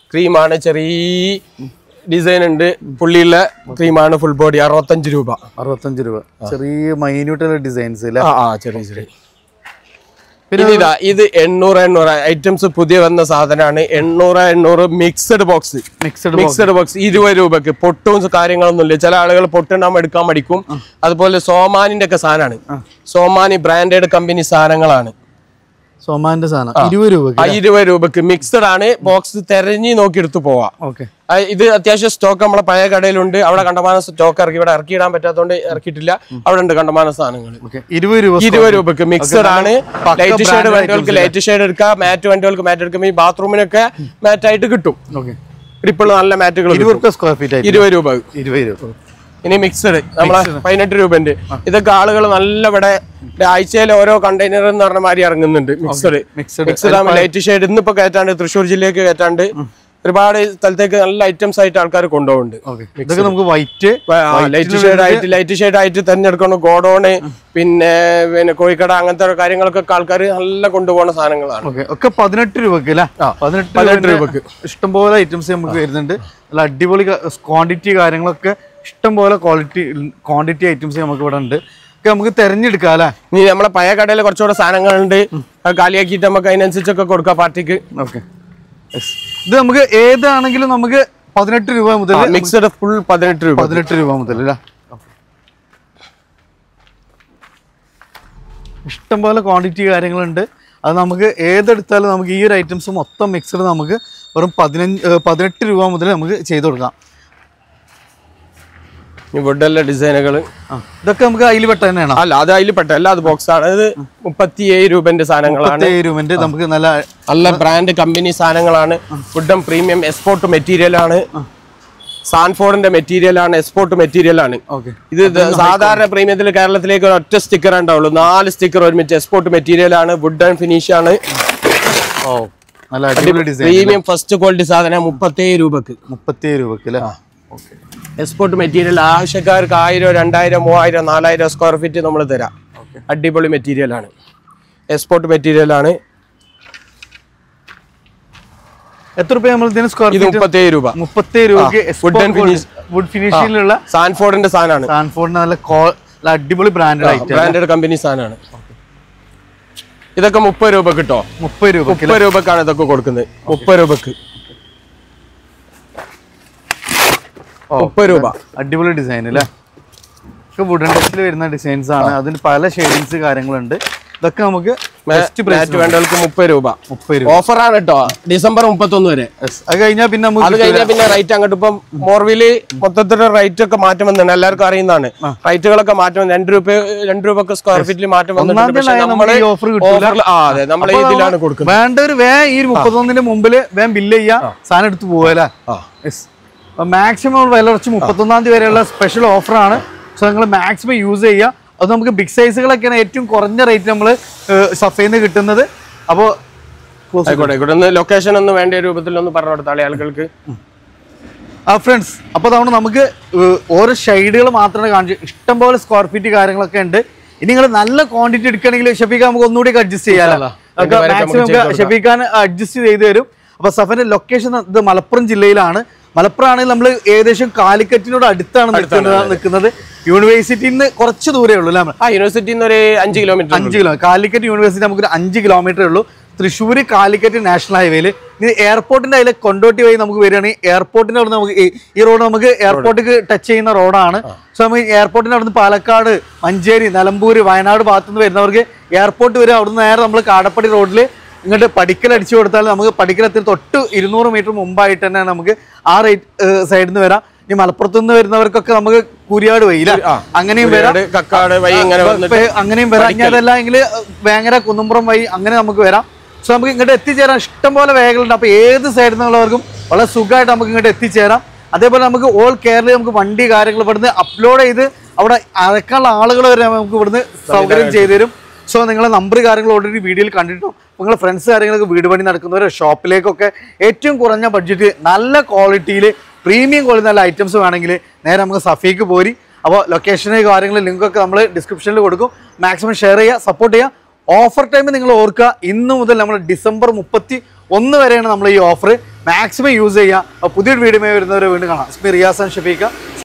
[SPEAKER 1] ക്രീമാണ് ചെറിയ ഡിസൈൻ ഉണ്ട് പുള്ളിയുള്ള ക്രീമാണ് ഫുൾ ബോഡി അറുപത്തഞ്ച് രൂപ
[SPEAKER 2] അറുപത്തഞ്ച് രൂപ ചെറിയ മൈന്യൂട്ടുള്ള ഡിസൈൻസ് അല്ലേ
[SPEAKER 1] ആ ആ ചെറിയ ചെറിയ പിന്നെ ഇതാ ഇത് എണ്ണൂറ് എണ്ണൂറ് ഐറ്റംസ് പുതിയ വന്ന സാധനമാണ് എണ്ണൂറ് എണ്ണൂറ് mixed box
[SPEAKER 2] mixed
[SPEAKER 1] mixed box ഇരുപത് രൂപക്ക് പൊട്ടും കാര്യങ്ങളൊന്നും ഇല്ല ചില ആളുകൾ പൊട്ടുണ്ടാകുമ്പോൾ എടുക്കാൻ മടിക്കും അതുപോലെ സോമാനിന്റെ ഒക്കെ സാധനമാണ് സോമാനി ബ്രാൻഡഡ് കമ്പനി സാധനങ്ങളാണ്
[SPEAKER 2] സോമാന്റെ സാധനം ഇരുപത് രൂപ
[SPEAKER 1] ആ ഇരുപത് രൂപക്ക് മിക്സഡ് ആണ് ബോക്സ് തെരഞ്ഞു നോക്കി എടുത്തു പോവാം
[SPEAKER 2] ഓക്കെ
[SPEAKER 1] ആ, ഇത് അത്യാവശ്യം സ്റ്റോക്ക് നമ്മളെ പഴയ കടയിലുണ്ട് അവിടെ കണ്ടമാനം സ്റ്റോക്ക് ഇറക്കി ഇവിടെ ഇറക്കിയിടാൻ പറ്റാത്തതുകൊണ്ട് ഇറക്കിയിട്ടില്ല അവിടെ ഉണ്ട് കണ്ടമാനം സാധനങ്ങൾ
[SPEAKER 2] ഓക്കെ ഇരുപത് രൂപ
[SPEAKER 1] ഇരുപത് രൂപക്ക് മിക്സഡ് ആണ്
[SPEAKER 2] പക്ക
[SPEAKER 1] ലൈറ്റ് ഷെയ്ഡ്
[SPEAKER 2] branded
[SPEAKER 1] വണ്ടികൾക്ക് ലൈറ്റ് ഷെയ്ഡ് എടുക്കാം മാറ്റ് വണ്ടികൾക്ക് മാറ്റ് എടുക്കാം ഈ ബാത്റൂമിനൊക്കെ മാറ്റ് ആയിട്ട് കിട്ടും
[SPEAKER 2] ഓക്കെ
[SPEAKER 1] ഇപ്പോൾ നല്ല മാറ്റുകൾ
[SPEAKER 2] ഇരുപത് രൂപ സ്ക്വയർ ഫീറ്റ് ആയിട്ട്
[SPEAKER 1] ഇരുപത് രൂപ
[SPEAKER 2] ഇരുപത് രൂപ
[SPEAKER 1] ഇനി മിക്സഡ് നമ്മളെ പതിനെട്ട് രൂപന്റെ ഇതൊക്കെ ആളുകൾ നല്ല ഇവിടെ ആഴ്ചയിൽ ഓരോ കണ്ടെയ്നർ എന്ന് പറഞ്ഞ മാതിരി ഇറങ്ങുന്നുണ്ട് മിക്സഡ്
[SPEAKER 2] മിക്സഡ്
[SPEAKER 1] മിക്സഡ് ആകുമ്പോൾ ലൈറ്റ് ഷെയ്ഡ് ഇന്നിപ്പോ കയറ്റാണ്ട് തൃശ്ശൂർ ജില്ലയ്ക്ക് കയറ്റാണ്ട് ഒരുപാട് സ്ഥലത്തേക്ക് നല്ല ഐറ്റംസ് ആയിട്ട് ആൾക്കാർ കൊണ്ടുപോകുന്നുണ്ട്
[SPEAKER 2] ഓക്കെ ഇതൊക്കെ നമുക്ക് വൈറ്റ്
[SPEAKER 1] ലൈറ്റ് ഷെയ്ഡ് ആയിട്ട് ലൈറ്റ് ഷെയ്ഡ് ആയിട്ട് തെരഞ്ഞെടുക്കണം ഗോഡോണ് പിന്നെ പിന്നെ കോഴിക്കട അങ്ങനത്തെ കാര്യങ്ങൾക്കൊക്കെ ആൾക്കാർ നല്ല കൊണ്ടുപോകുന്ന സാധനങ്ങളാണ്
[SPEAKER 2] ഓക്കെ ഒക്കെ പതിനെട്ട് രൂപക്ക് അല്ലേ പതിനെട്ട്
[SPEAKER 1] പതിനെട്ട്
[SPEAKER 2] രൂപക്ക് ഇഷ്ടംപോലെ ഐറ്റംസ് നമുക്ക് വരുന്നുണ്ട് നല്ല അടിപൊളി ക്വാണ്ടിറ്റി കാര്യങ്ങളൊക്കെ ഇഷ്ടംപോലെ ക്വാളിറ്റി ക്വാണ്ടിറ്റി ഐറ്റംസ് നമുക്ക് ഇവിടെ ഉണ്ട് ഒക്കെ നമുക്ക് തെരഞ്ഞെടുക്കാം അല്ലേ
[SPEAKER 1] ഇനി നമ്മളെ പഴയ കടയിൽ കുറച്ചുകൂടെ സാധനങ്ങളുണ്ട് അത് കാലിയാക്കിയിട്ട് നമുക്ക് അതിനനുസരിച്ചൊക്കെ കൊടുക്കാം പാർട്ടിക്ക്
[SPEAKER 2] ഓക്കെ ഇത് നമുക്ക് ഏതാണെങ്കിലും നമുക്ക് പതിനെട്ട് രൂപ മുതൽ
[SPEAKER 1] മിക്സഡ് ഫുൾ പതിനെട്ട് രൂപ
[SPEAKER 2] പതിനെട്ട് രൂപ മുതൽ അല്ലേ ഇഷ്ടംപോലെ ക്വാണ്ടിറ്റി കാര്യങ്ങളുണ്ട് അത് നമുക്ക് ഏതെടുത്താലും നമുക്ക് ഈ ഒരു ഐറ്റംസ് മൊത്തം മിക്സഡ് നമുക്ക് വെറും പതിനഞ്ച് ഏഹ് പതിനെട്ട് രൂപ മുതൽ നമുക്ക് ചെയ്ത് കൊടുക്കാം
[SPEAKER 1] ഈ വുഡല്ല ഡിസൈനുകൾ
[SPEAKER 2] ആ ഇതൊക്കെ നമുക്ക് അതിൽ പെട്ട തന്നെയാണ്
[SPEAKER 1] അല്ല അത് അതിൽ പെട്ട അല്ല അത് ബോക്സ് ആണ് ഇത് മുപ്പത്തി ഏഴ് രൂപന്റെ സാധനങ്ങളാണ്
[SPEAKER 2] പത്തേ രൂപന്റെ നമുക്ക് നല്ല
[SPEAKER 1] നല്ല ബ്രാൻഡ് കമ്പനി സാധനങ്ങളാണ് വുഡൻ പ്രീമിയം എക്സ്പോർട്ട് മെറ്റീരിയൽ ആണ് സാൻഫോർഡിന്റെ മെറ്റീരിയൽ ആണ് എക്സ്പോർട്ട് മെറ്റീരിയൽ ആണ്
[SPEAKER 2] ഓക്കെ
[SPEAKER 1] ഇത് ദ- സാധാരണ പ്രീമിയത്തിൽ കേരളത്തിലേക്ക് ഒരു ഒറ്റ സ്റ്റിക്കർ ഉണ്ടാവുള്ളൂ നാല് സ്റ്റിക്കർ ഒരുമിച്ച് എക്സ്പോർട്ട് മെറ്റീരിയൽ ആണ് വുഡ് ആൻഡ് ഫിനിഷ് ആണ്
[SPEAKER 2] ഓ നല്ല അടിപൊളി ഡിസൈൻ
[SPEAKER 1] പ്രീമിയം ഫസ്റ്റ് ക്വാളിറ്റി സാധനം മുപ്പത്തേഴ് രൂപക്ക്
[SPEAKER 2] മുപ്പത്തി രൂപക്ക് അല്ലേ ഓക്കെ
[SPEAKER 1] എക്സ്പോർട്ട് മെറ്റീരിയൽ ആവശ്യക്കാർക്ക് ആയിരം രണ്ടായിരം മൂവായിരം നാലായിരം സ്ക്വയർ ഫീറ്റ് നമ്മൾ തരാം അടിപൊളി മെറ്റീരിയൽ ആണ് എക്സ്പോർട്ട് മെറ്റീരിയൽ ആണ്
[SPEAKER 2] എത്ര രൂപ നമ്മൾ ഇതിന് സ്ക്വയർ
[SPEAKER 1] ഇത് മുപ്പത്തേഴ് രൂപ
[SPEAKER 2] മുപ്പത്തി രൂപക്ക്
[SPEAKER 1] wood and finish.
[SPEAKER 2] വുഡ് ഫിനിഷിലുള്ള
[SPEAKER 1] സാൻഫോർഡിന്റെ സാധനമാണ്
[SPEAKER 2] സാൻഫോർഡിന്റെ നല്ല കോ- നല്ല അടിപൊളി ബ്രാൻഡഡ് ഐറ്റം
[SPEAKER 1] ബ്രാൻഡഡ് കമ്പനി സാധനമാണ് ഇതൊക്കെ മുപ്പത് രൂപ കിട്ടോ
[SPEAKER 2] മുപ്പത് രൂപ
[SPEAKER 1] മുപ്പത് രൂപക്കാണ് ഇതൊക്കെ കൊടുക്കുന്നത് മുപ്പത് രൂപക്ക് മുപ്പത് രൂപ
[SPEAKER 2] അടിപൊളി ഡിസൈൻ അല്ലേ ഒക്കെ വുഡൻ ടച്ചിൽ വരുന്ന ഡിസൈൻസ് ആണ് അതിന് പല ഷെയ്ഡിങ്സ് കാര്യങ്ങളുണ്ട് ഇതൊക്കെ നമുക്ക് ബെസ്റ്റ് പ്രൈസ്
[SPEAKER 1] മാറ്റ് വേണ്ടവർക്ക് മുപ്പത് രൂപ
[SPEAKER 2] മുപ്പത് രൂപ
[SPEAKER 1] ഓഫറാണ് കേട്ടോ ഡിസംബർ മുപ്പത്തൊന്ന് വരെ
[SPEAKER 2] Yes. അത് കഴിഞ്ഞാൽ പിന്നെ
[SPEAKER 1] അത്
[SPEAKER 2] നമുക്ക്
[SPEAKER 1] കഴിഞ്ഞാൽ പിന്നെ റേറ്റ് അങ്ങോട്ട് ഇപ്പം മോർവില് മൊത്തത്തിൽ റേറ്റ് ഒക്കെ മാറ്റം വന്നിട്ടുണ്ട് എല്ലാവർക്കും അറിയുന്നതാണ് റേറ്റുകളൊക്കെ മാറ്റം വന്നു രണ്ട് രൂപ രണ്ട് രൂപക്ക് സ്ക്വയർ ഫീറ്റിൽ മാറ്റം വന്നിട്ടുണ്ട് പക്ഷെ
[SPEAKER 2] തീയതി
[SPEAKER 1] നമ്മള്
[SPEAKER 2] നമുക്ക് ഈ offer കിട്ടൂല.
[SPEAKER 1] ഓഫറിൽ ആ അതെ നമ്മൾ
[SPEAKER 2] അപ്പൊ
[SPEAKER 1] ഇതിലാണ്
[SPEAKER 2] നമ്മള്
[SPEAKER 1] കൊടുക്കുന്നത്
[SPEAKER 2] വേണ്ടവര് വേ ഈ ഒരു മുപ്പത്തൊന്നിന്റെ മുമ്പില് വേം ബില്ല് ചെയ്യാ സാധനം എടുത്ത് പോവല്ലേ മാക്സിമം വില കുറച്ച് മുപ്പത്തൊന്നാം തീയതി വരെയുള്ള സ്പെഷ്യൽ ഓഫറാണ് സോ നിങ്ങൾ മാക്സിമം യൂസ് ചെയ്യുക അത് നമുക്ക് ബിഗ് സൈസുകളൊക്കെയാണ് ഏറ്റവും കുറഞ്ഞ റേറ്റ് നമ്മൾ സഫയിൽ നിന്ന് കിട്ടുന്നത് അപ്പോൾ
[SPEAKER 1] ആയിക്കോട്ടെ ആയിക്കോട്ടെ ഒന്ന് ലൊക്കേഷൻ ഒന്ന് വേണ്ട രൂപത്തിൽ ഒന്ന് പറഞ്ഞു കൊടുത്താളെ ആളുകൾക്ക്
[SPEAKER 2] ആ ഫ്രണ്ട്സ് അപ്പോൾ തവണ നമുക്ക് ഏഹ്, ഓരോ ഷെയ്ഡുകൾ മാത്രമേ കാണിച്ചു ഇഷ്ടംപോലെ സ്ക്വയർ ഫീറ്റ് കാര്യങ്ങളൊക്കെ ഉണ്ട് ഇനി നിങ്ങൾ നല്ല ക്വാണ്ടിറ്റി എടുക്കണമെങ്കിൽ ഷെഫീഖ് നമുക്ക് ഒന്നുകൂടി അഡ്ജസ്റ്റ് ചെയ്യാമല്ലോ
[SPEAKER 1] രണ്ട് പേരൊക്കെ നമുക്ക് ചെയ്ത് കൊടുക്കാം.
[SPEAKER 2] ഷെഫീഖാൻ അഡ്ജസ്റ്റ് ചെയ്ത് തരും അപ്പോൾ സഫന്റെ ലൊക്കേഷൻ ഇത് മലപ്പുറം ജില്ലയിലാണ് മലപ്പുറം ആണെങ്കിൽ നമ്മൾ ഏകദേശം കാലിക്കറ്റിനോട് അടുത്താണ് നിൽക്കുന്നത് നിൽക്കുന്നത് യൂണിവേഴ്സിറ്റിയിൽ നിന്ന് കുറച്ച് ദൂരേ ഉള്ളൂ അല്ലേ
[SPEAKER 1] ആ യൂണിവേഴ്സിറ്റിയിൽ നിന്ന് ഒരു അഞ്ച് കിലോമീറ്റർ
[SPEAKER 2] അഞ്ച് കിലോ കാലിക്കറ്റ് യൂണിവേഴ്സിറ്റി നമുക്കൊരു അഞ്ച് കിലോമീറ്റർ ഉള്ളൂ തൃശ്ശൂർ കാലിക്കറ്റ് നാഷണൽ ഹൈവേയിൽ ഇനി എയർപോർട്ടിന്റെ അതിലെ കൊണ്ടോട്ടി വഴി നമുക്ക് വരികയാണെങ്കിൽ എയർപോർട്ടിന്റെ അവിടെ നമുക്ക് ഈ- ഈ റോഡ് നമുക്ക് എയർപോർട്ടിക്ക് ടച്ച് ചെയ്യുന്ന റോഡാണ് സോ നമുക്ക് എയർപോർട്ടിന്റെ അവിടെ നിന്ന് പാലക്കാട് മഞ്ചേരി നിലമ്പൂര് വയനാട് ഭാഗത്തു നിന്ന് വരുന്നവർക്ക് എയർപോർട്ട് വരെ അവിടെ നിന്ന് നേരെ നമ്മൾ കാടപ്പടി റോഡിൽ ഇങ്ങോട്ട് പടിക്കൽ അടിച്ചു കൊടുത്താൽ നമുക്ക് പടിക്കലെത്തി തൊട്ട് ഇരുന്നൂറ് മീറ്റർ മുമ്പായിട്ട് തന്നെ നമുക്ക് ആ റേറ്റ് സൈഡിൽ നിന്ന് വരാം ഇനി മലപ്പുറത്ത് നിന്ന് വരുന്നവർക്കൊക്കെ നമുക്ക് കുരിയാട് വഴിയില്ല അങ്ങനെയും വരാം
[SPEAKER 1] കുരിയാട്, കക്കാട് വഴി ഇങ്ങനെ
[SPEAKER 2] ഇപ്പൊ
[SPEAKER 1] വന്നിട്ട്
[SPEAKER 2] അങ്ങനെയും വരാം ഇനി അതല്ല എങ്കിൽ വേങ്ങര കുന്നുംപുറം വഴി അങ്ങനെ നമുക്ക് വരാം സോ നമുക്ക് ഇങ്ങോട്ട് എത്തിച്ചേരാൻ ഇഷ്ടംപോലെ വേഗങ്ങളുണ്ട് അപ്പൊ ഏത് സൈഡിൽ നിന്നുള്ളവർക്കും വളരെ സുഖമായിട്ട് നമുക്ക് ഇങ്ങോട്ട് എത്തിച്ചേരാം അതേപോലെ നമുക്ക് ഓൾ കേരള നമുക്ക് വണ്ടി കാര്യങ്ങൾ ഇവിടുന്ന് അപ്ലോഡ് ചെയ്ത് അവിടെ അറക്കാനുള്ള ആളുകൾ വരെ നമുക്ക് ഇവിടുന്ന് സൗകര്യം ചെയ്തു തരും സോ നിങ്ങളെ നമ്പർ കാര്യങ്ങൾ ഓൾറെഡി വീഡിയോയിൽ കണ്ടിട്ടും നിങ്ങളെ ഫ്രണ്ട്സ് കാര്യങ്ങളൊക്കെ വീട് പണി നടക്കുന്നവർ ഷോപ്പിലേക്കൊക്കെ ഏറ്റവും കുറഞ്ഞ ബഡ്ജറ്റ് നല്ല ക്വാളിറ്റിയിൽ പ്രീമിയം ക്വാളിറ്റി നല്ല ഐറ്റംസ് വേണമെങ്കിൽ നേരെ നമുക്ക് സഫീക്ക് പോരി അപ്പോൾ ലൊക്കേഷന് കാര്യങ്ങൾ ലിങ്കൊക്കെ നമ്മൾ ഡിസ്ക്രിപ്ഷനിൽ കൊടുക്കും മാക്സിമം ഷെയർ ചെയ്യുക സപ്പോർട്ട് ചെയ്യുക ഓഫർ ടൈം നിങ്ങൾ ഓർക്കുക ഇന്ന് മുതൽ നമ്മൾ ഡിസംബർ മുപ്പത്തി ഒന്ന് വരെയാണ് നമ്മൾ ഈ ഓഫർ മാക്സിമം യൂസ് ചെയ്യുക അപ്പോൾ പുതിയൊരു വീഡിയോ വരുന്നവരെ വീണ്ടും കാണാം റിയാസ് ആൻഡ് ഷഫീഖ